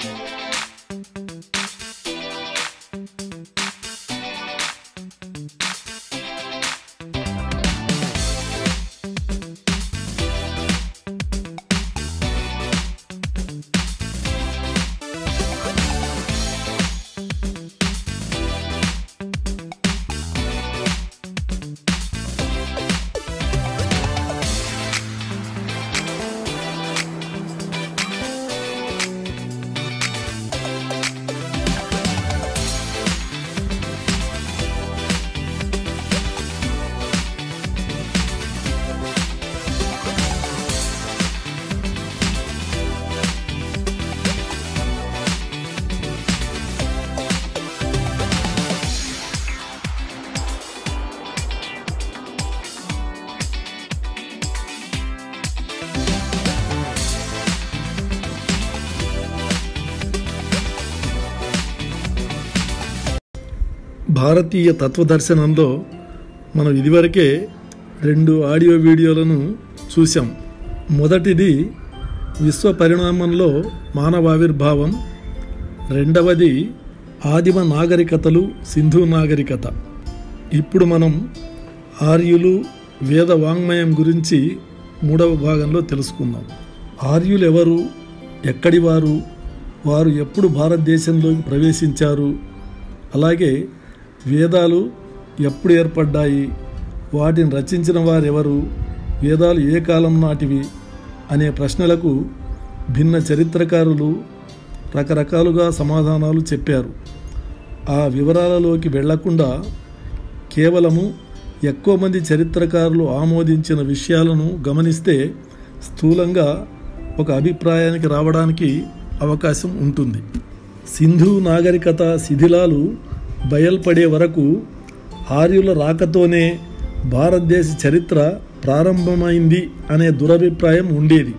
భారతీయ తత్వదర్శనంలో మనం ఇదివరకే రెండు ఆడియో వీడియోలను చూసాం మొదటిది విశ్వ పరిణామంలో మానవావిర్భావం రెండవది ఆదిమ నాగరికతలు సింధు నాగరికత ఇప్పుడు మనం ఆర్యులు వేద వాంగ్మయం గురించి మూడవ భాగంలో తెలుసుకుందాం ఆర్యులు ఎవరు ఎక్కడి వారు వారు ఎప్పుడు భారతదేశంలోకి ప్రవేశించారు అలాగే వేదాలు ఎప్పుడు ఏర్పడ్డాయి వాటిని రచించిన వారెవరు వేదాలు ఏ కాలం నాటివి అనే ప్రశ్నలకు భిన్న చరిత్రకారులు రకరకాలుగా సమాధానాలు చెప్పారు ఆ వివరాలలోకి వెళ్లకుండా కేవలము ఎక్కువ మంది చరిత్రకారులు ఆమోదించిన విషయాలను గమనిస్తే స్థూలంగా ఒక అభిప్రాయానికి రావడానికి అవకాశం ఉంటుంది సింధు నాగరికత శిథిలాలు బయల్పడే వరకు ఆర్యుల రాకతోనే భారతదేశ చరిత్ర ప్రారంభమైంది అనే దురభిప్రాయం ఉండేది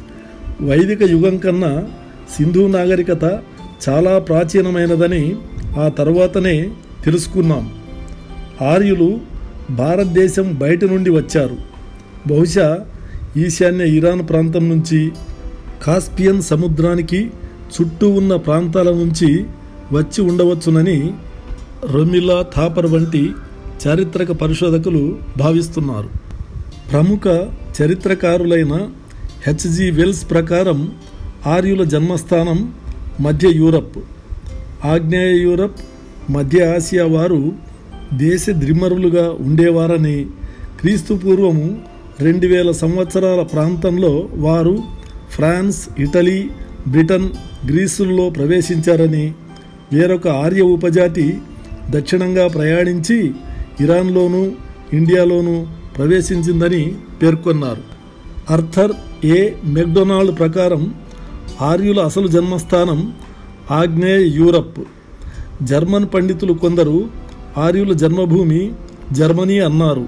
వైదిక యుగం కన్నా సింధు నాగరికత చాలా ప్రాచీనమైనదని ఆ తర్వాతనే తెలుసుకున్నాం ఆర్యులు భారతదేశం బయట నుండి వచ్చారు బహుశా ఈశాన్య ఇరాన్ ప్రాంతం నుంచి కాస్పియన్ సముద్రానికి చుట్టూ ఉన్న ప్రాంతాల నుంచి వచ్చి ఉండవచ్చునని రొమిలా థాపర్ వంటి చారిత్రక పరిశోధకులు భావిస్తున్నారు ప్రముఖ చరిత్రకారులైన హెచ్జి వెల్స్ ప్రకారం ఆర్యుల జన్మస్థానం మధ్య యూరప్ ఆగ్నేయ యూరప్ మధ్య ఆసియా వారు దేశ ద్రిమరులుగా ఉండేవారని క్రీస్తు పూర్వము రెండు వేల సంవత్సరాల ప్రాంతంలో వారు ఫ్రాన్స్ ఇటలీ బ్రిటన్ గ్రీసుల్లో ప్రవేశించారని వేరొక ఆర్య ఉపజాతి దక్షిణంగా ప్రయాణించి ఇరాన్లోనూ ఇండియాలోనూ ప్రవేశించిందని పేర్కొన్నారు అర్థర్ ఏ మెక్డొనాల్డ్ ప్రకారం ఆర్యుల అసలు జన్మస్థానం ఆగ్నేయ యూరప్ జర్మన్ పండితులు కొందరు ఆర్యుల జన్మభూమి జర్మనీ అన్నారు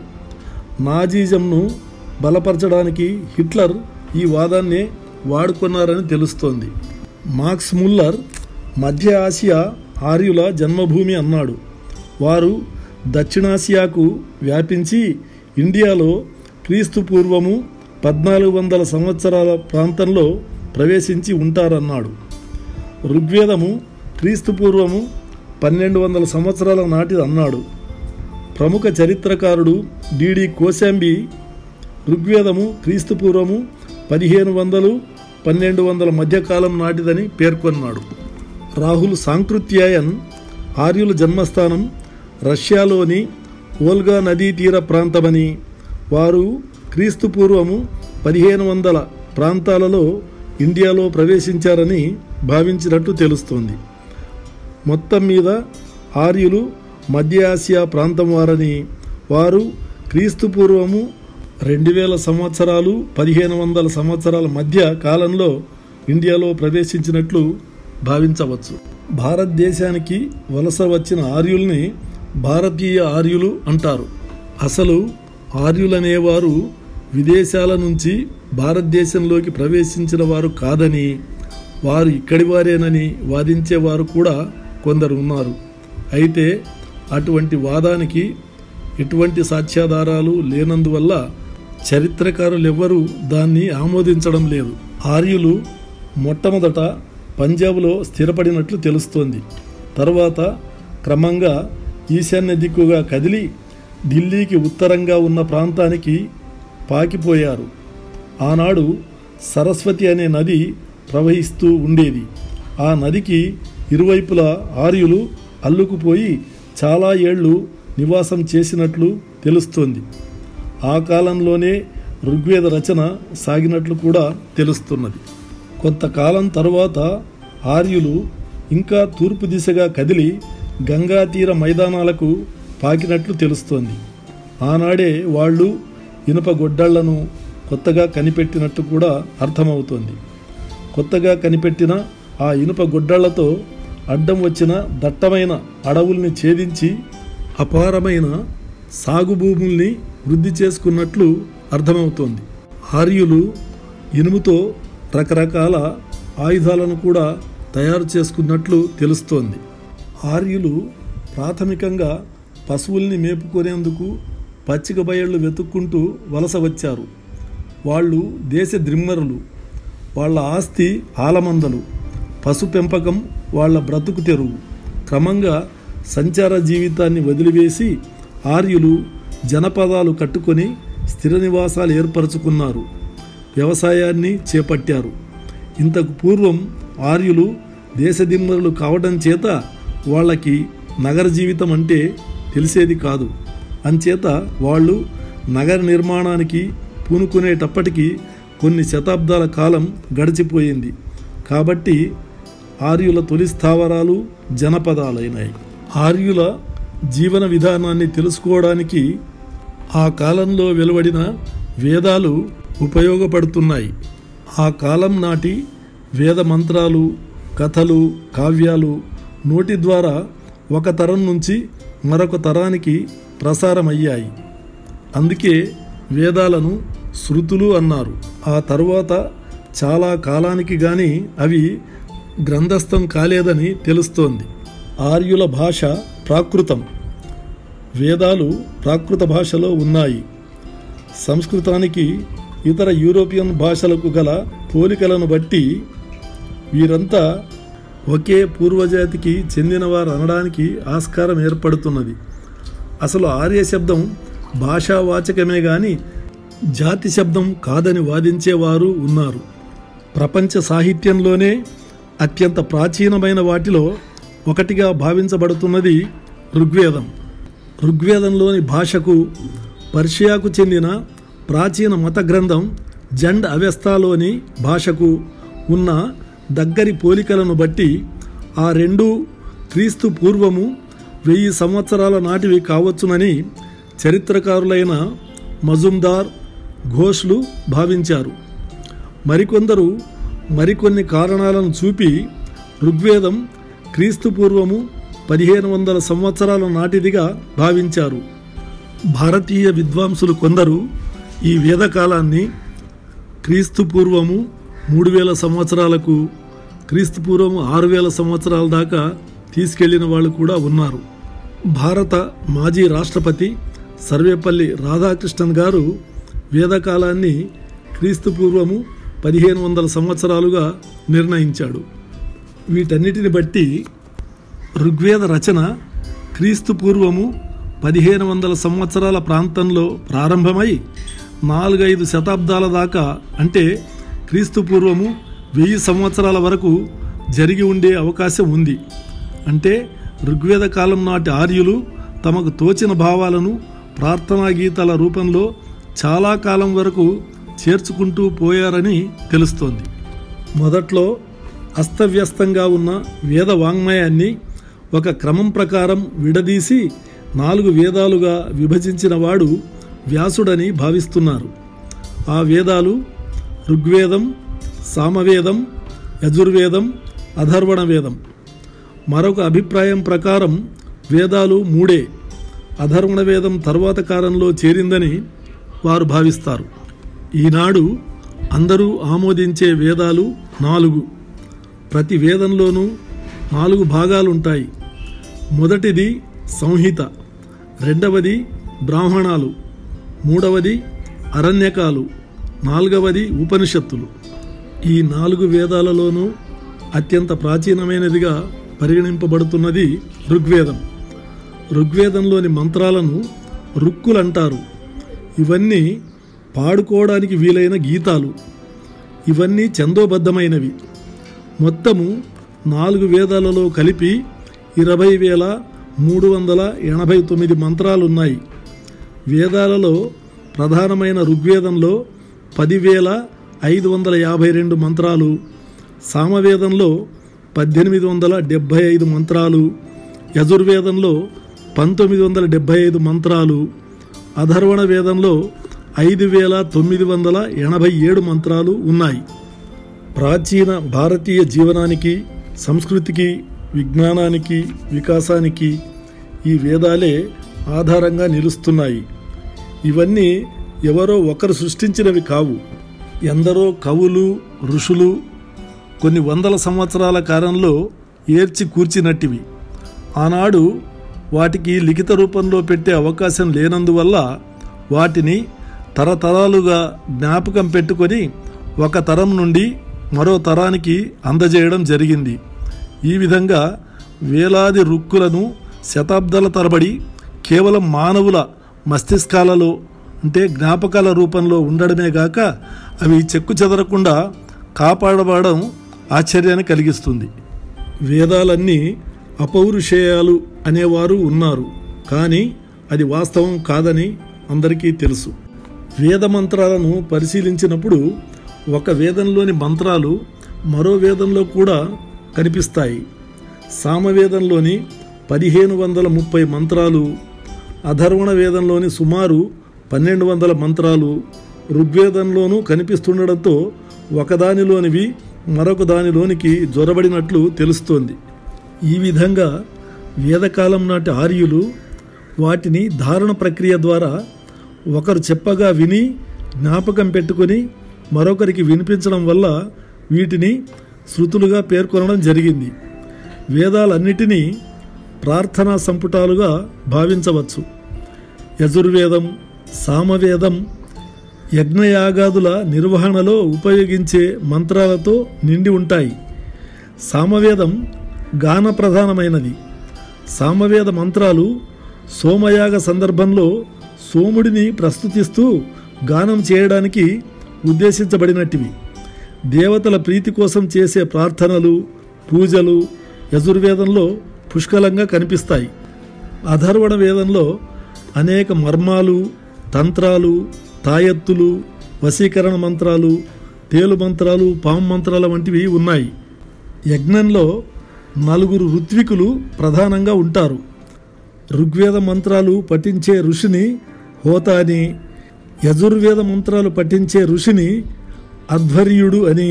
నాజీజంను బలపరచడానికి హిట్లర్ ఈ వాదాన్ని వాడుకున్నారని తెలుస్తోంది మార్క్స్ ముల్లర్ మధ్య ఆసియా ఆర్యుల జన్మభూమి అన్నాడు వారు దక్షిణాసియాకు వ్యాపించి ఇండియాలో క్రీస్తు పూర్వము పద్నాలుగు వందల సంవత్సరాల ప్రాంతంలో ప్రవేశించి ఉంటారన్నాడు ఋగ్వేదము క్రీస్తు పూర్వము పన్నెండు వందల సంవత్సరాల నాటిది అన్నాడు ప్రముఖ చరిత్రకారుడు డిడి కోశాంబి ఋగ్వేదము క్రీస్తు పూర్వము పదిహేను వందలు పన్నెండు వందల మధ్యకాలం నాటిదని పేర్కొన్నాడు రాహుల్ సాంకృత్యాయన్ ఆర్యుల జన్మస్థానం రష్యాలోని ఓల్గా నదీ తీర ప్రాంతమని వారు క్రీస్తు పూర్వము పదిహేను వందల ప్రాంతాలలో ఇండియాలో ప్రవేశించారని భావించినట్టు తెలుస్తోంది మొత్తం మీద ఆర్యులు మధ్య ఆసియా ప్రాంతం వారని వారు క్రీస్తు పూర్వము రెండు వేల సంవత్సరాలు పదిహేను వందల సంవత్సరాల మధ్య కాలంలో ఇండియాలో ప్రవేశించినట్లు భావించవచ్చు భారతదేశానికి వలస వచ్చిన ఆర్యుల్ని భారతీయ ఆర్యులు అంటారు అసలు ఆర్యులనేవారు విదేశాల నుంచి భారతదేశంలోకి ప్రవేశించిన వారు కాదని వారు ఇక్కడి వారేనని వాదించేవారు కూడా కొందరు ఉన్నారు అయితే అటువంటి వాదానికి ఎటువంటి సాక్ష్యాధారాలు లేనందువల్ల చరిత్రకారులెవ్వరూ దాన్ని ఆమోదించడం లేదు ఆర్యులు మొట్టమొదట పంజాబ్లో స్థిరపడినట్లు తెలుస్తోంది తర్వాత క్రమంగా ఈశాన్య దిక్కుగా కదిలి ఢిల్లీకి ఉత్తరంగా ఉన్న ప్రాంతానికి పాకిపోయారు ఆనాడు సరస్వతి అనే నది ప్రవహిస్తూ ఉండేది ఆ నదికి ఇరువైపులా ఆర్యులు అల్లుకుపోయి చాలా ఏళ్ళు నివాసం చేసినట్లు తెలుస్తోంది ఆ కాలంలోనే ఋగ్వేద రచన సాగినట్లు కూడా తెలుస్తున్నది కొంతకాలం తరువాత ఆర్యులు ఇంకా తూర్పు దిశగా కదిలి గంగా తీర మైదానాలకు పాకినట్లు తెలుస్తోంది ఆనాడే వాళ్ళు ఇనుప గొడ్డళ్లను కొత్తగా కనిపెట్టినట్టు కూడా అర్థమవుతోంది కొత్తగా కనిపెట్టిన ఆ ఇనుప గొడ్డళ్లతో అడ్డం వచ్చిన దట్టమైన అడవుల్ని ఛేదించి అపారమైన సాగు భూముల్ని వృద్ధి చేసుకున్నట్లు అర్థమవుతోంది ఆర్యులు ఇనుముతో రకరకాల ఆయుధాలను కూడా తయారు చేసుకున్నట్లు తెలుస్తోంది ఆర్యులు ప్రాథమికంగా పశువుల్ని మేపుకునేందుకు పచ్చిక బయళ్ళు వెతుక్కుంటూ వలస వచ్చారు వాళ్ళు దేశ ద్రిమ్మరులు వాళ్ళ ఆస్తి ఆలమందలు పశు పెంపకం వాళ్ళ బ్రతుకు తెరువు క్రమంగా సంచార జీవితాన్ని వదిలివేసి ఆర్యులు జనపదాలు కట్టుకొని స్థిర నివాసాలు ఏర్పరచుకున్నారు వ్యవసాయాన్ని చేపట్టారు ఇంతకు పూర్వం ఆర్యులు దేశదిమ్మరులు కావడం చేత వాళ్ళకి నగర జీవితం అంటే తెలిసేది కాదు అంచేత వాళ్ళు నగర నిర్మాణానికి పూనుకునేటప్పటికీ కొన్ని శతాబ్దాల కాలం గడిచిపోయింది కాబట్టి ఆర్యుల తొలి స్థావరాలు జనపదాలైనాయి ఆర్యుల జీవన విధానాన్ని తెలుసుకోవడానికి ఆ కాలంలో వెలువడిన వేదాలు ఉపయోగపడుతున్నాయి ఆ కాలం నాటి వేద మంత్రాలు కథలు కావ్యాలు నోటి ద్వారా ఒక తరం నుంచి మరొక తరానికి ప్రసారమయ్యాయి అందుకే వేదాలను శృతులు అన్నారు ఆ తరువాత చాలా కాలానికి గాని అవి గ్రంథస్థం కాలేదని తెలుస్తోంది ఆర్యుల భాష ప్రాకృతం వేదాలు ప్రాకృత భాషలో ఉన్నాయి సంస్కృతానికి ఇతర యూరోపియన్ భాషలకు గల పోలికలను బట్టి వీరంతా ఒకే పూర్వజాతికి చెందినవారు అనడానికి ఆస్కారం ఏర్పడుతున్నది అసలు ఆర్య శబ్దం భాషావాచకమే గాని జాతి శబ్దం కాదని వాదించేవారు ఉన్నారు ప్రపంచ సాహిత్యంలోనే అత్యంత ప్రాచీనమైన వాటిలో ఒకటిగా భావించబడుతున్నది ఋగ్వేదం ఋగ్వేదంలోని భాషకు పర్షియాకు చెందిన ప్రాచీన మత గ్రంథం జండ్ అవెస్తాలోని భాషకు ఉన్న దగ్గరి పోలికలను బట్టి ఆ రెండు క్రీస్తు పూర్వము వెయ్యి సంవత్సరాల నాటివి కావచ్చునని చరిత్రకారులైన మజుందార్ ఘోష్లు భావించారు మరికొందరు మరికొన్ని కారణాలను చూపి ఋగ్వేదం క్రీస్తు పూర్వము పదిహేను వందల సంవత్సరాల నాటిదిగా భావించారు భారతీయ విద్వాంసులు కొందరు ఈ వేదకాలాన్ని క్రీస్తు పూర్వము మూడు వేల సంవత్సరాలకు క్రీస్తు పూర్వము ఆరు వేల సంవత్సరాల దాకా తీసుకెళ్లిన వాళ్ళు కూడా ఉన్నారు భారత మాజీ రాష్ట్రపతి సర్వేపల్లి రాధాకృష్ణన్ గారు వేదకాలాన్ని క్రీస్తు పూర్వము పదిహేను వందల సంవత్సరాలుగా నిర్ణయించాడు వీటన్నిటిని బట్టి ఋగ్వేద రచన క్రీస్తు పూర్వము పదిహేను వందల సంవత్సరాల ప్రాంతంలో ప్రారంభమై నాలుగైదు శతాబ్దాల దాకా అంటే క్రీస్తు పూర్వము వెయ్యి సంవత్సరాల వరకు జరిగి ఉండే అవకాశం ఉంది అంటే ఋగ్వేద కాలం నాటి ఆర్యులు తమకు తోచిన భావాలను ప్రార్థనా గీతాల రూపంలో చాలా కాలం వరకు చేర్చుకుంటూ పోయారని తెలుస్తోంది మొదట్లో అస్తవ్యస్తంగా ఉన్న వేద వాంగ్మయాన్ని ఒక క్రమం ప్రకారం విడదీసి నాలుగు వేదాలుగా విభజించిన వాడు వ్యాసుడని భావిస్తున్నారు ఆ వేదాలు ఋగ్వేదం సామవేదం యజుర్వేదం అధర్వణ వేదం మరొక అభిప్రాయం ప్రకారం వేదాలు మూడే అధర్వణ వేదం తర్వాత కాలంలో చేరిందని వారు భావిస్తారు ఈనాడు అందరూ ఆమోదించే వేదాలు నాలుగు ప్రతి వేదంలోనూ నాలుగు భాగాలుంటాయి మొదటిది సంహిత రెండవది బ్రాహ్మణాలు మూడవది అరణ్యకాలు నాలుగవది ఉపనిషత్తులు ఈ నాలుగు వేదాలలోనూ అత్యంత ప్రాచీనమైనదిగా పరిగణింపబడుతున్నది ఋగ్వేదం ఋగ్వేదంలోని మంత్రాలను రుక్కులంటారు ఇవన్నీ పాడుకోవడానికి వీలైన గీతాలు ఇవన్నీ చందోబద్ధమైనవి మొత్తము నాలుగు వేదాలలో కలిపి ఇరవై వేల మూడు వందల ఎనభై తొమ్మిది మంత్రాలున్నాయి వేదాలలో ప్రధానమైన ఋగ్వేదంలో పదివేల ఐదు వందల యాభై రెండు మంత్రాలు సామవేదంలో పద్దెనిమిది వందల డెబ్భై ఐదు మంత్రాలు యజుర్వేదంలో పంతొమ్మిది వందల డెబ్భై ఐదు మంత్రాలు అధర్వణ వేదంలో ఐదు వేల తొమ్మిది వందల ఎనభై ఏడు మంత్రాలు ఉన్నాయి ప్రాచీన భారతీయ జీవనానికి సంస్కృతికి విజ్ఞానానికి వికాసానికి ఈ వేదాలే ఆధారంగా నిలుస్తున్నాయి ఇవన్నీ ఎవరో ఒకరు సృష్టించినవి కావు ఎందరో కవులు ఋషులు కొన్ని వందల సంవత్సరాల కాలంలో ఏర్చి కూర్చినట్టివి ఆనాడు వాటికి లిఖిత రూపంలో పెట్టే అవకాశం లేనందువల్ల వాటిని తరతరాలుగా జ్ఞాపకం పెట్టుకొని ఒక తరం నుండి మరో తరానికి అందజేయడం జరిగింది ఈ విధంగా వేలాది రుక్కులను శతాబ్దాల తరబడి కేవలం మానవుల మస్తిష్కాలలో అంటే జ్ఞాపకాల రూపంలో ఉండడమే గాక అవి చెక్కు చెదరకుండా కాపాడబడడం ఆశ్చర్యాన్ని కలిగిస్తుంది వేదాలన్నీ అపౌరుషేయాలు అనేవారు ఉన్నారు కానీ అది వాస్తవం కాదని అందరికీ తెలుసు వేద మంత్రాలను పరిశీలించినప్పుడు ఒక వేదంలోని మంత్రాలు మరో వేదంలో కూడా కనిపిస్తాయి సామవేదంలోని పదిహేను వందల ముప్పై మంత్రాలు అధర్వణ వేదంలోని సుమారు పన్నెండు వందల మంత్రాలు ఋగ్వేదంలోనూ కనిపిస్తుండడంతో ఒకదానిలోనివి మరొక దానిలోనికి జొరబడినట్లు తెలుస్తోంది ఈ విధంగా వేదకాలం నాటి ఆర్యులు వాటిని ధారణ ప్రక్రియ ద్వారా ఒకరు చెప్పగా విని జ్ఞాపకం పెట్టుకొని మరొకరికి వినిపించడం వల్ల వీటిని శృతులుగా పేర్కొనడం జరిగింది వేదాలన్నిటినీ ప్రార్థనా సంపుటాలుగా భావించవచ్చు యజుర్వేదం సామవేదం యజ్ఞయాగాదుల నిర్వహణలో ఉపయోగించే మంత్రాలతో నిండి ఉంటాయి సామవేదం గాన ప్రధానమైనది సామవేద మంత్రాలు సోమయాగ సందర్భంలో సోముడిని ప్రస్తుతిస్తూ గానం చేయడానికి ఉద్దేశించబడినటివి దేవతల ప్రీతి కోసం చేసే ప్రార్థనలు పూజలు యజుర్వేదంలో పుష్కలంగా కనిపిస్తాయి అధర్వణ వేదంలో అనేక మర్మాలు తంత్రాలు తాయత్తులు వశీకరణ మంత్రాలు తేలు మంత్రాలు పాము మంత్రాల వంటివి ఉన్నాయి యజ్ఞంలో నలుగురు ఋత్వికులు ప్రధానంగా ఉంటారు ఋగ్వేద మంత్రాలు పఠించే ఋషిని హోత అని యజుర్వేద మంత్రాలు పఠించే ఋషిని అధ్వర్యుడు అని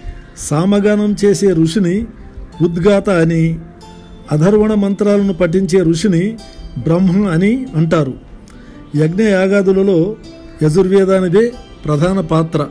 సామగానం చేసే ఋషిని ఉద్గాత అని అధర్వణ మంత్రాలను పఠించే ఋషిని బ్రహ్మ అని అంటారు యజ్ఞ యాగాదులలో యజుర్వేదానిదే ప్రధాన పాత్ర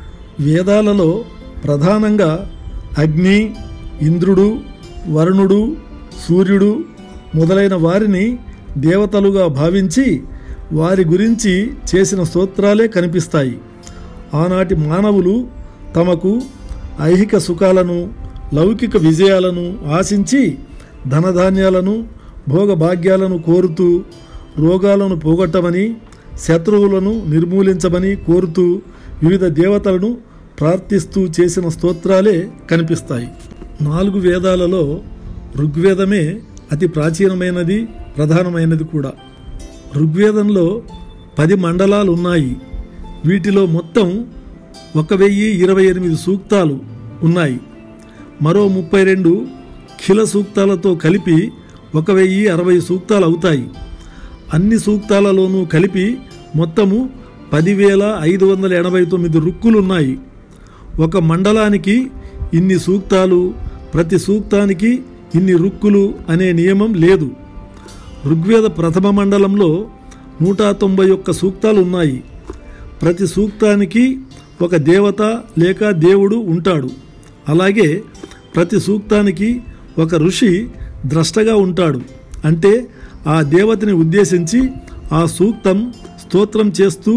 వేదాలలో ప్రధానంగా అగ్ని ఇంద్రుడు వరుణుడు సూర్యుడు మొదలైన వారిని దేవతలుగా భావించి వారి గురించి చేసిన స్తోత్రాలే కనిపిస్తాయి ఆనాటి మానవులు తమకు ఐహిక సుఖాలను లౌకిక విజయాలను ఆశించి ధనధాన్యాలను భోగభాగ్యాలను కోరుతూ రోగాలను పోగొట్టమని శత్రువులను నిర్మూలించమని కోరుతూ వివిధ దేవతలను ప్రార్థిస్తూ చేసిన స్తోత్రాలే కనిపిస్తాయి నాలుగు వేదాలలో ఋగ్వేదమే అతి ప్రాచీనమైనది ప్రధానమైనది కూడా ఋగ్వేదంలో పది మండలాలు ఉన్నాయి వీటిలో మొత్తం ఒక వెయ్యి ఇరవై ఎనిమిది సూక్తాలు ఉన్నాయి మరో ముప్పై రెండు ఖిల సూక్తాలతో కలిపి ఒక వెయ్యి అరవై సూక్తాలు అవుతాయి అన్ని సూక్తాలలోనూ కలిపి మొత్తము పదివేల ఐదు వందల ఎనభై తొమ్మిది రుక్కులున్నాయి ఒక మండలానికి ఇన్ని సూక్తాలు ప్రతి సూక్తానికి ఇన్ని రుక్కులు అనే నియమం లేదు ఋగ్వేద ప్రథమ మండలంలో నూట తొంభై ఒక్క సూక్తాలు ఉన్నాయి ప్రతి సూక్తానికి ఒక దేవత లేక దేవుడు ఉంటాడు అలాగే ప్రతి సూక్తానికి ఒక ఋషి ద్రష్టగా ఉంటాడు అంటే ఆ దేవతని ఉద్దేశించి ఆ సూక్తం స్తోత్రం చేస్తూ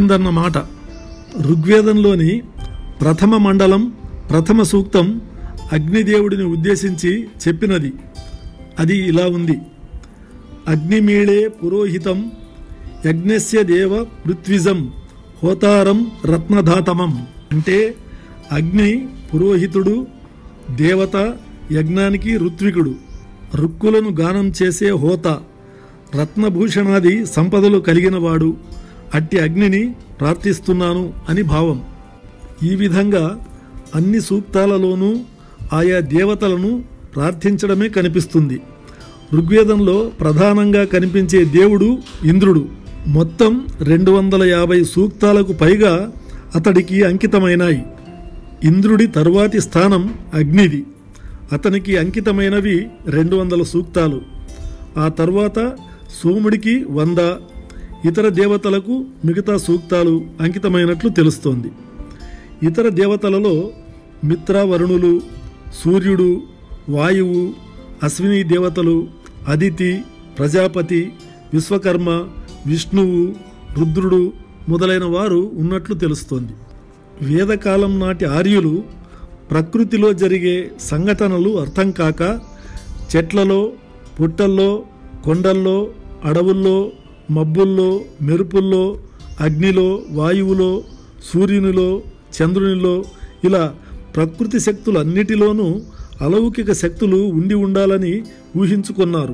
చెప్పిందన్నమాట ఋగ్వేదంలోని ప్రథమ మండలం ప్రథమ సూక్తం అగ్నిదేవుడిని ఉద్దేశించి చెప్పినది అది ఇలా ఉంది అగ్నిమీళే పురోహితం యజ్ఞస్య దేవ పృథ్విజం హోతారం రత్నధాతమం అంటే అగ్ని పురోహితుడు దేవత యజ్ఞానికి ఋత్వికుడు రుక్కులను గానం చేసే హోత రత్నభూషణాది సంపదలు కలిగినవాడు అట్టి అగ్నిని ప్రార్థిస్తున్నాను అని భావం ఈ విధంగా అన్ని సూక్తాలలోనూ ఆయా దేవతలను ప్రార్థించడమే కనిపిస్తుంది ఋగ్వేదంలో ప్రధానంగా కనిపించే దేవుడు ఇంద్రుడు మొత్తం రెండు వందల యాభై సూక్తాలకు పైగా అతడికి అంకితమైనాయి ఇంద్రుడి తరువాతి స్థానం అగ్నిది అతనికి అంకితమైనవి రెండు వందల సూక్తాలు ఆ తర్వాత సోముడికి వంద ఇతర దేవతలకు మిగతా సూక్తాలు అంకితమైనట్లు తెలుస్తోంది ఇతర దేవతలలో మిత్ర వరుణులు సూర్యుడు వాయువు అశ్విని దేవతలు అదితి ప్రజాపతి విశ్వకర్మ విష్ణువు రుద్రుడు మొదలైన వారు ఉన్నట్లు తెలుస్తోంది వేదకాలం నాటి ఆర్యులు ప్రకృతిలో జరిగే సంఘటనలు అర్థం కాక చెట్లలో పుట్టల్లో కొండల్లో అడవుల్లో మబ్బుల్లో మెరుపుల్లో అగ్నిలో వాయువులో సూర్యునిలో చంద్రునిలో ఇలా ప్రకృతి శక్తులన్నిటిలోనూ అలౌకిక శక్తులు ఉండి ఉండాలని ఊహించుకున్నారు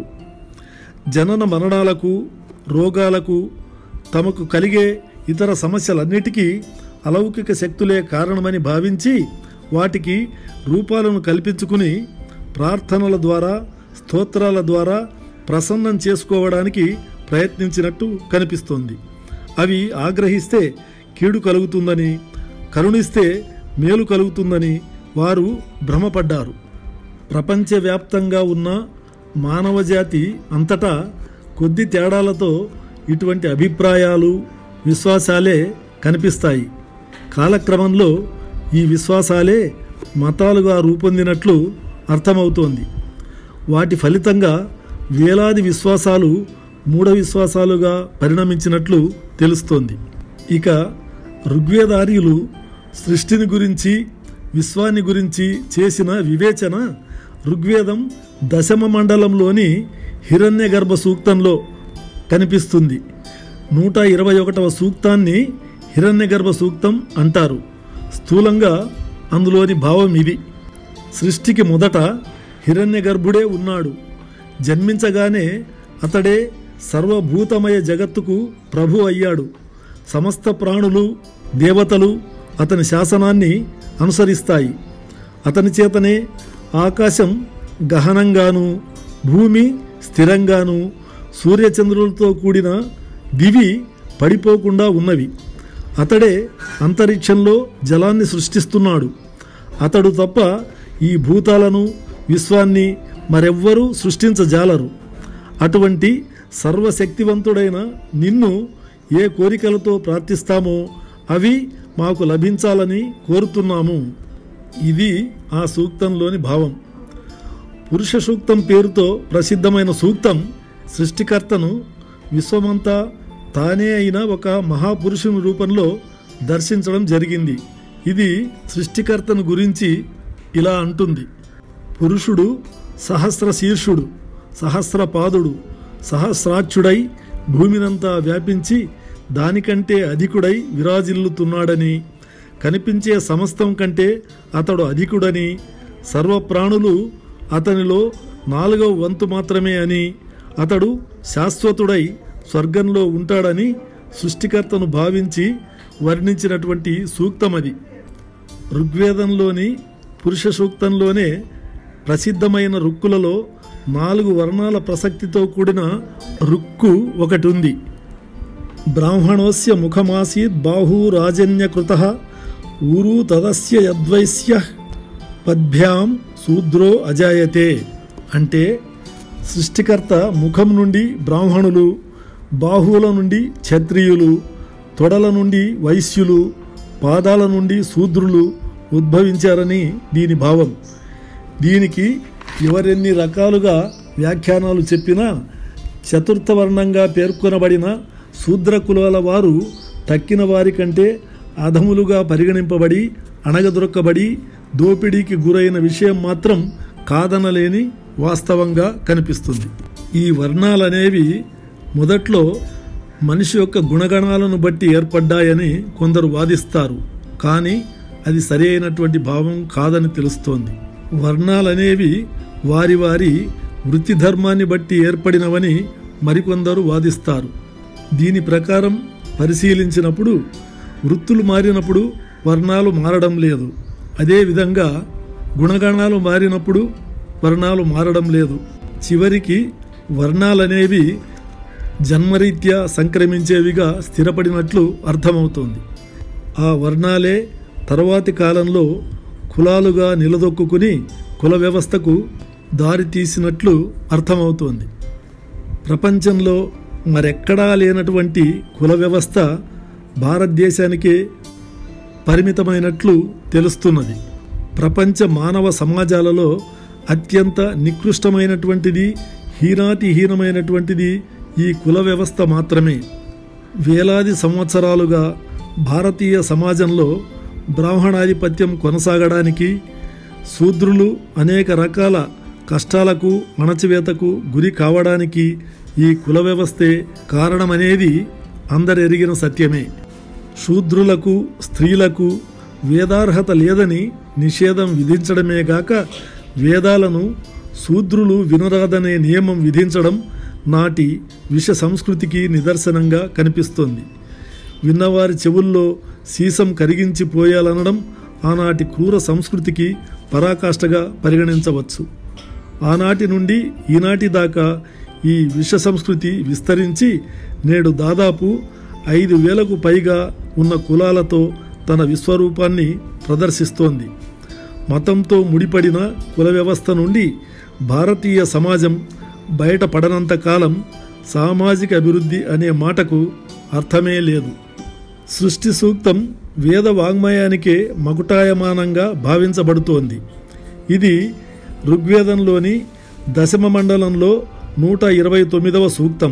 జనన మరణాలకు రోగాలకు తమకు కలిగే ఇతర సమస్యలన్నిటికీ అలౌకిక శక్తులే కారణమని భావించి వాటికి రూపాలను కల్పించుకుని ప్రార్థనల ద్వారా స్తోత్రాల ద్వారా ప్రసన్నం చేసుకోవడానికి ప్రయత్నించినట్టు కనిపిస్తోంది అవి ఆగ్రహిస్తే కీడు కలుగుతుందని కరుణిస్తే మేలు కలుగుతుందని వారు భ్రమపడ్డారు ప్రపంచవ్యాప్తంగా ఉన్న మానవజాతి అంతటా కొద్ది తేడాలతో ఇటువంటి అభిప్రాయాలు విశ్వాసాలే కనిపిస్తాయి కాలక్రమంలో ఈ విశ్వాసాలే మతాలుగా రూపొందినట్లు అర్థమవుతోంది వాటి ఫలితంగా వేలాది విశ్వాసాలు మూఢ విశ్వాసాలుగా పరిణమించినట్లు తెలుస్తోంది ఇక ఋగ్వేదార్యులు సృష్టిని గురించి విశ్వాన్ని గురించి చేసిన వివేచన ఋగ్వేదం దశమ మండలంలోని హిరణ్యగర్భ సూక్తంలో కనిపిస్తుంది నూట ఇరవై ఒకటవ సూక్తాన్ని హిరణ్యగర్భ సూక్తం అంటారు స్థూలంగా అందులోని భావం ఇది సృష్టికి మొదట హిరణ్యగర్భుడే ఉన్నాడు జన్మించగానే అతడే సర్వభూతమయ జగత్తుకు ప్రభు అయ్యాడు సమస్త ప్రాణులు దేవతలు అతని శాసనాన్ని అనుసరిస్తాయి అతని చేతనే ఆకాశం గహనంగాను భూమి స్థిరంగాను సూర్యచంద్రులతో కూడిన దివి పడిపోకుండా ఉన్నవి అతడే అంతరిక్షంలో జలాన్ని సృష్టిస్తున్నాడు అతడు తప్ప ఈ భూతాలను విశ్వాన్ని మరెవ్వరూ సృష్టించజాలరు అటువంటి సర్వశక్తివంతుడైన నిన్ను ఏ కోరికలతో ప్రార్థిస్తామో అవి మాకు లభించాలని కోరుతున్నాము ఇది ఆ సూక్తంలోని భావం పురుష సూక్తం పేరుతో ప్రసిద్ధమైన సూక్తం సృష్టికర్తను విశ్వమంతా తానే అయిన ఒక మహాపురుషుని రూపంలో దర్శించడం జరిగింది ఇది సృష్టికర్తను గురించి ఇలా అంటుంది పురుషుడు సహస్ర శీర్షుడు సహస్రపాదుడు సహస్రాక్షుడై భూమినంతా వ్యాపించి దానికంటే అధికుడై విరాజిల్లుతున్నాడని కనిపించే సమస్తం కంటే అతడు అధికుడని సర్వప్రాణులు అతనిలో నాలుగవ వంతు మాత్రమే అని అతడు శాశ్వతుడై స్వర్గంలో ఉంటాడని సృష్టికర్తను భావించి వర్ణించినటువంటి సూక్తమది ఋగ్వేదంలోని పురుష సూక్తంలోనే ప్రసిద్ధమైన రుక్కులలో నాలుగు వర్ణాల ప్రసక్తితో కూడిన రుక్కు ఒకటి ఉంది బ్రాహ్మణోస్య ముఖమాసీత్ బాహూ రాజన్యకృత ఊరు తదస్య యద్వైశ్య పద్భ్యాం శూద్రో అజాయతే అంటే సృష్టికర్త ముఖం నుండి బ్రాహ్మణులు బాహువుల నుండి క్షత్రియులు తొడల నుండి వైశ్యులు పాదాల నుండి శూద్రులు ఉద్భవించారని దీని భావం దీనికి ఎవరెన్ని రకాలుగా వ్యాఖ్యానాలు చెప్పినా చతుర్థ వర్ణంగా పేర్కొనబడిన శూద్ర కులాల వారు తక్కిన వారి కంటే అధములుగా పరిగణింపబడి అణగదొరక్కబడి దోపిడీకి గురైన విషయం మాత్రం కాదనలేని వాస్తవంగా కనిపిస్తుంది ఈ వర్ణాలనేవి మొదట్లో మనిషి యొక్క గుణగణాలను బట్టి ఏర్పడ్డాయని కొందరు వాదిస్తారు కానీ అది సరి అయినటువంటి భావం కాదని తెలుస్తోంది వర్ణాలనేవి వారి వారి వృత్తి ధర్మాన్ని బట్టి ఏర్పడినవని మరికొందరు వాదిస్తారు దీని ప్రకారం పరిశీలించినప్పుడు వృత్తులు మారినప్పుడు వర్ణాలు మారడం లేదు అదేవిధంగా గుణగణాలు మారినప్పుడు వర్ణాలు మారడం లేదు చివరికి వర్ణాలనేవి జన్మరీత్యా సంక్రమించేవిగా స్థిరపడినట్లు అర్థమవుతోంది ఆ వర్ణాలే తర్వాతి కాలంలో కులాలుగా నిలదొక్కుని కుల వ్యవస్థకు దారి తీసినట్లు అర్థమవుతోంది ప్రపంచంలో మరెక్కడా లేనటువంటి కుల వ్యవస్థ భారతదేశానికే పరిమితమైనట్లు తెలుస్తున్నది ప్రపంచ మానవ సమాజాలలో అత్యంత నికృష్టమైనటువంటిది హీనాతిహీనమైనటువంటిది ఈ కుల వ్యవస్థ మాత్రమే వేలాది సంవత్సరాలుగా భారతీయ సమాజంలో బ్రాహ్మణాధిపత్యం కొనసాగడానికి శూద్రులు అనేక రకాల కష్టాలకు అణచివేతకు గురి కావడానికి ఈ కుల వ్యవస్థే కారణమనేది అందరెరిగిన సత్యమే శూద్రులకు స్త్రీలకు వేదార్హత లేదని నిషేధం విధించడమే గాక వేదాలను శూద్రులు వినరాదనే నియమం విధించడం నాటి విష సంస్కృతికి నిదర్శనంగా కనిపిస్తోంది విన్నవారి చెవుల్లో సీసం కరిగించిపోయాలనడం ఆనాటి క్రూర సంస్కృతికి పరాకాష్ఠగా పరిగణించవచ్చు ఆనాటి నుండి ఈనాటి దాకా ఈ విష సంస్కృతి విస్తరించి నేడు దాదాపు ఐదు వేలకు పైగా ఉన్న కులాలతో తన విశ్వరూపాన్ని ప్రదర్శిస్తోంది మతంతో ముడిపడిన కుల వ్యవస్థ నుండి భారతీయ సమాజం బయటపడనంత కాలం సామాజిక అభివృద్ధి అనే మాటకు అర్థమే లేదు సృష్టి సూక్తం వేద వాంగ్మయానికే మకుటాయమానంగా భావించబడుతోంది ఇది ఋగ్వేదంలోని దశమ మండలంలో నూట ఇరవై తొమ్మిదవ సూక్తం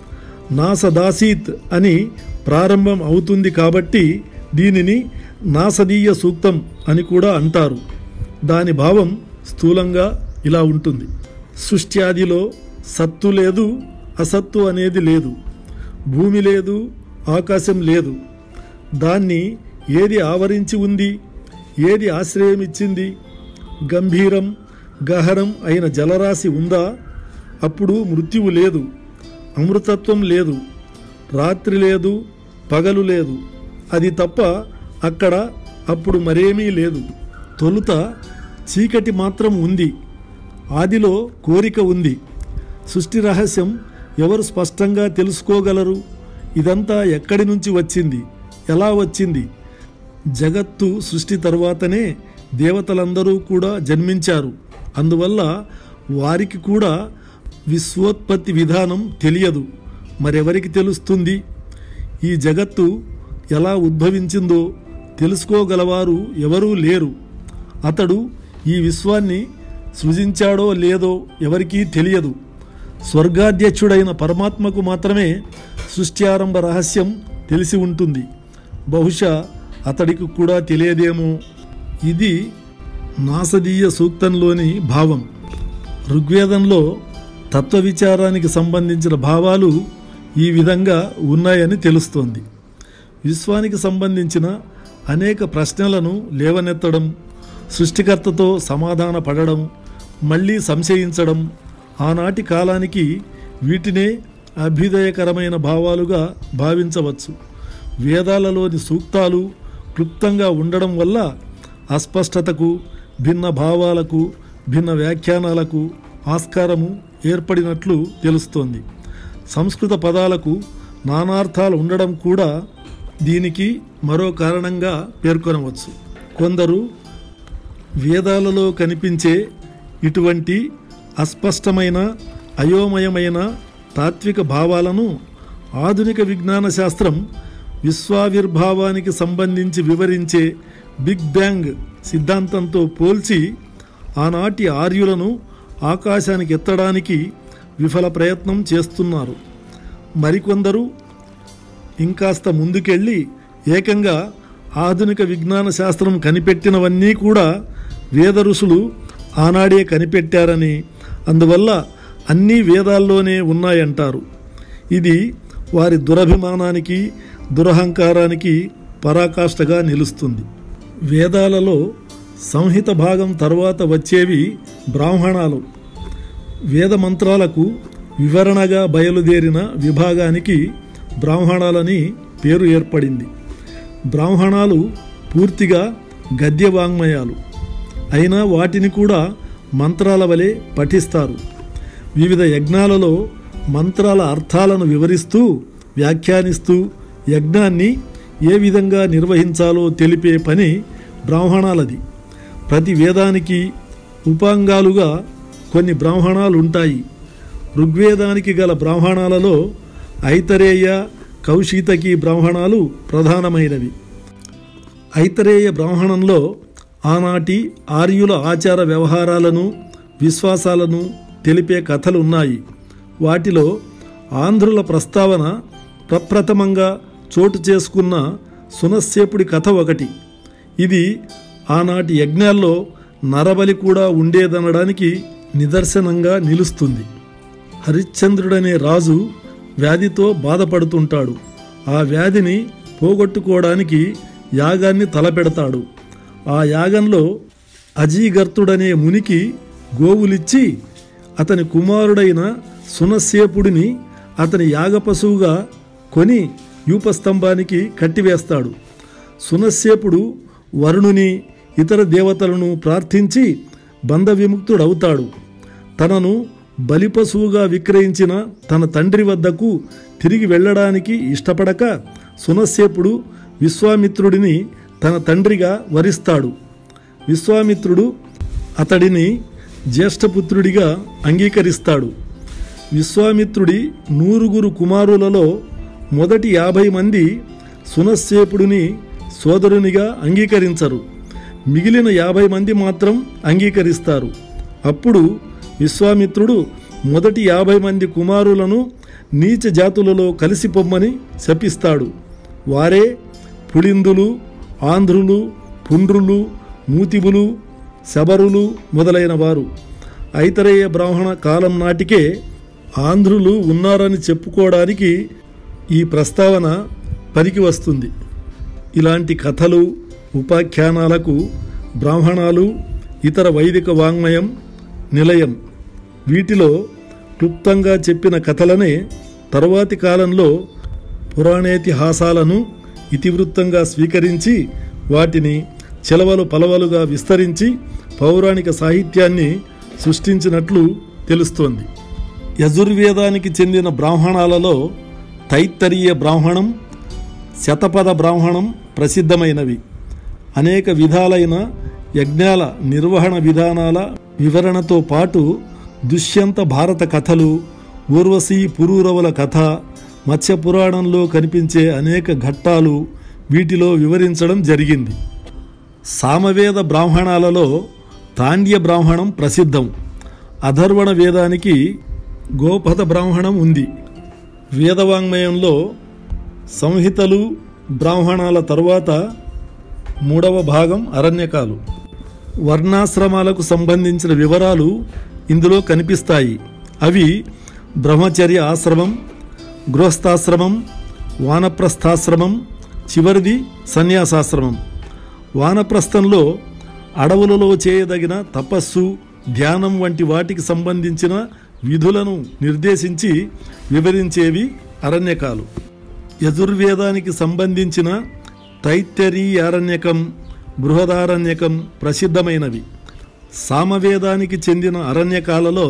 నాసదాసీత్ అని ప్రారంభం అవుతుంది కాబట్టి దీనిని నాసదీయ సూక్తం అని కూడా అంటారు దాని భావం స్థూలంగా ఇలా ఉంటుంది సృష్ట్యాదిలో సత్తు లేదు అసత్తు అనేది లేదు భూమి లేదు ఆకాశం లేదు దాన్ని ఏది ఆవరించి ఉంది ఏది ఆశ్రయం ఇచ్చింది గంభీరం గహరం అయిన జలరాశి ఉందా అప్పుడు మృత్యువు లేదు అమృతత్వం లేదు రాత్రి లేదు పగలు లేదు అది తప్ప అక్కడ అప్పుడు మరేమీ లేదు తొలుత చీకటి మాత్రం ఉంది ఆదిలో కోరిక ఉంది సృష్టి రహస్యం ఎవరు స్పష్టంగా తెలుసుకోగలరు ఇదంతా ఎక్కడి నుంచి వచ్చింది ఎలా వచ్చింది జగత్తు సృష్టి తరువాతనే దేవతలందరూ కూడా జన్మించారు అందువల్ల వారికి కూడా విశ్వోత్పత్తి విధానం తెలియదు మరెవరికి తెలుస్తుంది ఈ జగత్తు ఎలా ఉద్భవించిందో తెలుసుకోగలవారు ఎవరూ లేరు అతడు ఈ విశ్వాన్ని సృజించాడో లేదో ఎవరికీ తెలియదు స్వర్గాధ్యక్షుడైన పరమాత్మకు మాత్రమే సృష్ట్యారంభ రహస్యం తెలిసి ఉంటుంది బహుశా అతడికి కూడా తెలియదేమో ఇది నాసదీయ సూక్తంలోని భావం ఋగ్వేదంలో తత్వ విచారానికి సంబంధించిన భావాలు ఈ విధంగా ఉన్నాయని తెలుస్తోంది విశ్వానికి సంబంధించిన అనేక ప్రశ్నలను లేవనెత్తడం సృష్టికర్తతో సమాధాన పడడం మళ్ళీ సంశయించడం ఆనాటి కాలానికి వీటినే అభ్యుదయకరమైన భావాలుగా భావించవచ్చు వేదాలలోని సూక్తాలు క్లుప్తంగా ఉండడం వల్ల అస్పష్టతకు భిన్న భావాలకు భిన్న వ్యాఖ్యానాలకు ఆస్కారము ఏర్పడినట్లు తెలుస్తోంది సంస్కృత పదాలకు నానార్థాలు ఉండడం కూడా దీనికి మరో కారణంగా పేర్కొనవచ్చు కొందరు వేదాలలో కనిపించే ఇటువంటి అస్పష్టమైన అయోమయమైన తాత్విక భావాలను ఆధునిక విజ్ఞాన శాస్త్రం విశ్వావిర్భావానికి సంబంధించి వివరించే బిగ్ బ్యాంగ్ సిద్ధాంతంతో పోల్చి ఆనాటి ఆర్యులను ఆకాశానికి ఎత్తడానికి విఫల ప్రయత్నం చేస్తున్నారు మరికొందరు ఇంకాస్త ముందుకెళ్ళి ఏకంగా ఆధునిక విజ్ఞాన శాస్త్రం కనిపెట్టినవన్నీ కూడా వేద ఋషులు ఆనాడే కనిపెట్టారని అందువల్ల అన్నీ వేదాల్లోనే ఉన్నాయంటారు ఇది వారి దురభిమానానికి దురహంకారానికి పరాకాష్ఠగా నిలుస్తుంది వేదాలలో సంహిత భాగం తర్వాత వచ్చేవి బ్రాహ్మణాలు వేద మంత్రాలకు వివరణగా బయలుదేరిన విభాగానికి బ్రాహ్మణాలని పేరు ఏర్పడింది బ్రాహ్మణాలు పూర్తిగా గద్య వాంగ్మయాలు అయినా వాటిని కూడా మంత్రాల వలె పఠిస్తారు వివిధ యజ్ఞాలలో మంత్రాల అర్థాలను వివరిస్తూ వ్యాఖ్యానిస్తూ యజ్ఞాన్ని ఏ విధంగా నిర్వహించాలో తెలిపే పని బ్రాహ్మణాలది ప్రతి వేదానికి ఉపాంగాలుగా కొన్ని బ్రాహ్మణాలు ఉంటాయి ఋగ్వేదానికి గల బ్రాహ్మణాలలో ఐతరేయ కౌశితకి బ్రాహ్మణాలు ప్రధానమైనవి ఐతరేయ బ్రాహ్మణంలో ఆనాటి ఆర్యుల ఆచార వ్యవహారాలను విశ్వాసాలను తెలిపే కథలు ఉన్నాయి వాటిలో ఆంధ్రుల ప్రస్తావన ప్రప్రథమంగా చోటు చేసుకున్న సునస్సేపుడి కథ ఒకటి ఇది ఆనాటి యజ్ఞాల్లో నరబలి కూడా ఉండేదనడానికి నిదర్శనంగా నిలుస్తుంది హరిశ్చంద్రుడనే రాజు వ్యాధితో బాధపడుతుంటాడు ఆ వ్యాధిని పోగొట్టుకోవడానికి యాగాన్ని తలపెడతాడు ఆ యాగంలో అజీగర్తుడనే మునికి గోవులిచ్చి అతని కుమారుడైన సునస్సేపుడిని అతని యాగపశువుగా కొని యూపస్తంభానికి కట్టివేస్తాడు సునస్సేపుడు వరుణుని ఇతర దేవతలను ప్రార్థించి బంధ విముక్తుడవుతాడు తనను బలిపశువుగా విక్రయించిన తన తండ్రి వద్దకు తిరిగి వెళ్ళడానికి ఇష్టపడక సునస్సేపుడు విశ్వామిత్రుడిని తన తండ్రిగా వరిస్తాడు విశ్వామిత్రుడు అతడిని జ్యేష్ఠపుత్రుడిగా అంగీకరిస్తాడు విశ్వామిత్రుడి నూరుగురు కుమారులలో మొదటి యాభై మంది సునస్సేపుడిని సోదరునిగా అంగీకరించరు మిగిలిన యాభై మంది మాత్రం అంగీకరిస్తారు అప్పుడు విశ్వామిత్రుడు మొదటి యాభై మంది కుమారులను నీచ జాతులలో కలిసి పొమ్మని శపిస్తాడు వారే పులిందులు ఆంధ్రులు పుండ్రులు మూతిబులు శబరులు మొదలైన వారు ఐతరేయ బ్రాహ్మణ కాలం నాటికే ఆంధ్రులు ఉన్నారని చెప్పుకోవడానికి ఈ ప్రస్తావన పనికి వస్తుంది ఇలాంటి కథలు ఉపాఖ్యానాలకు బ్రాహ్మణాలు ఇతర వైదిక వాంగ్మయం నిలయం వీటిలో క్లుప్తంగా చెప్పిన కథలనే తరువాతి కాలంలో పురాణేతిహాసాలను ఇతివృత్తంగా స్వీకరించి వాటిని చెలవలు పలవలుగా విస్తరించి పౌరాణిక సాహిత్యాన్ని సృష్టించినట్లు తెలుస్తోంది యజుర్వేదానికి చెందిన బ్రాహ్మణాలలో తైత్తరీయ బ్రాహ్మణం శతపథ బ్రాహ్మణం ప్రసిద్ధమైనవి అనేక విధాలైన యజ్ఞాల నిర్వహణ విధానాల వివరణతో పాటు దుష్యంత భారత కథలు ఊర్వశీ పురూరవుల కథ మత్స్య పురాణంలో కనిపించే అనేక ఘట్టాలు వీటిలో వివరించడం జరిగింది సామవేద బ్రాహ్మణాలలో తాండ్య బ్రాహ్మణం ప్రసిద్ధం అధర్వణ వేదానికి గోపథ బ్రాహ్మణం ఉంది వేదవాంగ్మయంలో సంహితలు బ్రాహ్మణాల తరువాత మూడవ భాగం అరణ్యకాలు వర్ణాశ్రమాలకు సంబంధించిన వివరాలు ఇందులో కనిపిస్తాయి అవి బ్రహ్మచర్య ఆశ్రమం గృహస్థాశ్రమం వానప్రస్థాశ్రమం చివరిది సన్యాసాశ్రమం వానప్రస్థంలో అడవులలో చేయదగిన తపస్సు ధ్యానం వంటి వాటికి సంబంధించిన విధులను నిర్దేశించి వివరించేవి అరణ్యకాలు యజుర్వేదానికి సంబంధించిన తైత్తరీయారణ్యకం బృహదారణ్యకం ప్రసిద్ధమైనవి సామవేదానికి చెందిన అరణ్యకాలలో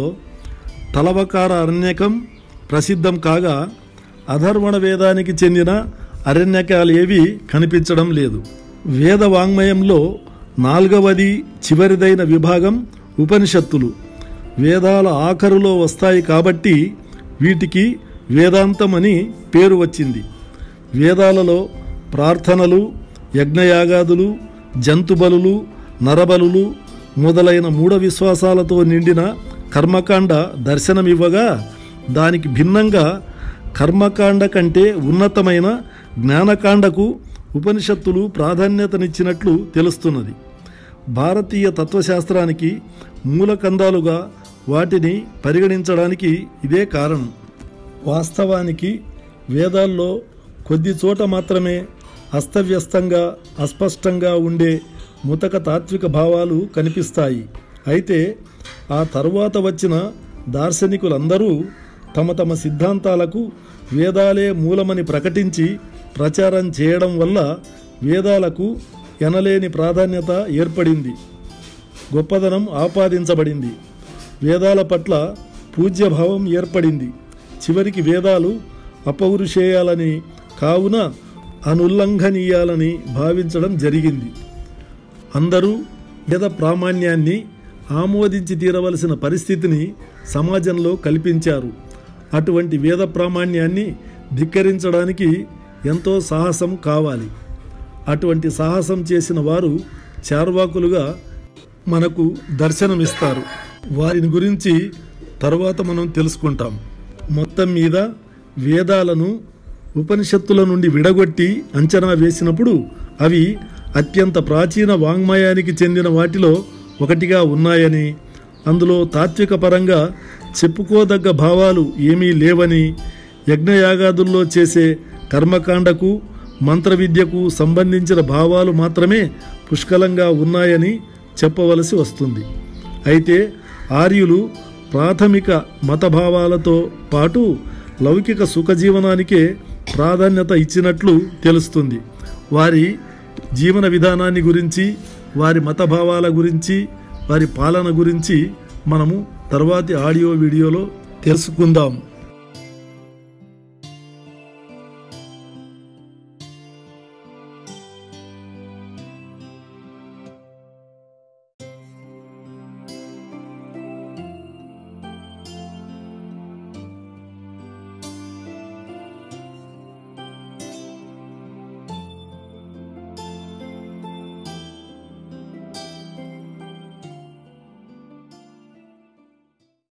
తలవకార అరణ్యకం ప్రసిద్ధం కాగా అధర్వణ వేదానికి చెందిన అరణ్యకాలు ఏవి కనిపించడం లేదు వేద వాంగ్మయంలో నాల్గవది చివరిదైన విభాగం ఉపనిషత్తులు వేదాల ఆఖరులో వస్తాయి కాబట్టి వీటికి వేదాంతం అని పేరు వచ్చింది వేదాలలో ప్రార్థనలు యజ్ఞయాగాదులు జంతుబలులు నరబలులు మొదలైన మూఢ విశ్వాసాలతో నిండిన కర్మకాండ దర్శనమివ్వగా దానికి భిన్నంగా కర్మకాండ కంటే ఉన్నతమైన జ్ఞానకాండకు ఉపనిషత్తులు ప్రాధాన్యతనిచ్చినట్లు తెలుస్తున్నది భారతీయ తత్వశాస్త్రానికి మూలకందాలుగా వాటిని పరిగణించడానికి ఇదే కారణం వాస్తవానికి వేదాల్లో కొద్ది చోట మాత్రమే అస్తవ్యస్తంగా అస్పష్టంగా ఉండే ముతక తాత్విక భావాలు కనిపిస్తాయి అయితే ఆ తరువాత వచ్చిన దార్శనికులందరూ తమ తమ సిద్ధాంతాలకు వేదాలే మూలమని ప్రకటించి ప్రచారం చేయడం వల్ల వేదాలకు ఎనలేని ప్రాధాన్యత ఏర్పడింది గొప్పదనం ఆపాదించబడింది వేదాల పట్ల పూజ్యభావం ఏర్పడింది చివరికి వేదాలు అపౌరుషేయాలని కావున అనుల్లంఘనీయాలని భావించడం జరిగింది అందరూ వేద ప్రామాణ్యాన్ని ఆమోదించి తీరవలసిన పరిస్థితిని సమాజంలో కల్పించారు అటువంటి వేద ప్రామాణ్యాన్ని ధిక్కరించడానికి ఎంతో సాహసం కావాలి అటువంటి సాహసం చేసిన వారు చార్వాకులుగా మనకు దర్శనమిస్తారు వారిని గురించి తర్వాత మనం తెలుసుకుంటాం మొత్తం మీద వేదాలను ఉపనిషత్తుల నుండి విడగొట్టి అంచనా వేసినప్పుడు అవి అత్యంత ప్రాచీన వాంగ్మయానికి చెందిన వాటిలో ఒకటిగా ఉన్నాయని అందులో తాత్విక పరంగా చెప్పుకోదగ్గ భావాలు ఏమీ లేవని యజ్ఞయాగాదుల్లో చేసే కర్మకాండకు మంత్ర విద్యకు సంబంధించిన భావాలు మాత్రమే పుష్కలంగా ఉన్నాయని చెప్పవలసి వస్తుంది అయితే ఆర్యులు ప్రాథమిక మతభావాలతో పాటు లౌకిక సుఖజీవనానికే ప్రాధాన్యత ఇచ్చినట్లు తెలుస్తుంది వారి జీవన విధానాన్ని గురించి వారి మతభావాల గురించి వారి పాలన గురించి మనము తర్వాతి ఆడియో వీడియోలో తెలుసుకుందాం